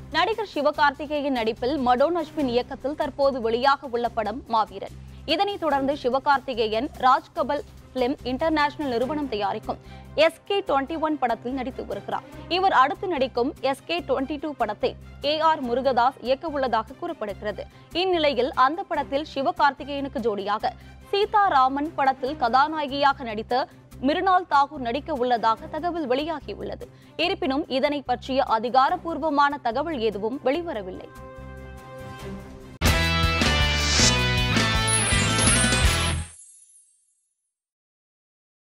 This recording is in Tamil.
நடிகர் சிவகார்த்திகேயன் நடிப்பில் மடோன் அஸ்வின் இயக்கத்தில் தற்போது வெளியாக உள்ள படம் மாவீரன் இதனைத் தொடர்ந்து சிவகார்த்திகேயன் ராஜ்கபல் பிலிம் இன்டர்நேஷனல் நிறுவனம் தயாரிக்கும் எஸ்கே டுவெண்ட்டி ஒன் படத்தில் நடித்து வருகிறார் இவர் அடுத்து நடிக்கும் எஸ்கே டுவெண்ட்டி டூ படத்தை ஏ ஆர் முருகதாஸ் இயக்க உள்ளதாக கூறப்படுகிறது இந்நிலையில் அந்த படத்தில் சிவகார்த்திகேயனுக்கு ஜோடியாக சீதாராமன் படத்தில் கதாநாயகியாக நடித்த மிருனால் தாகூர் நடிக்க உள்ளதாக தகவல் வெளியாகியுள்ளது இருப்பினும் இதனை பற்றிய அதிகாரப்பூர்வமான தகவல் எதுவும் வெளிவரவில்லை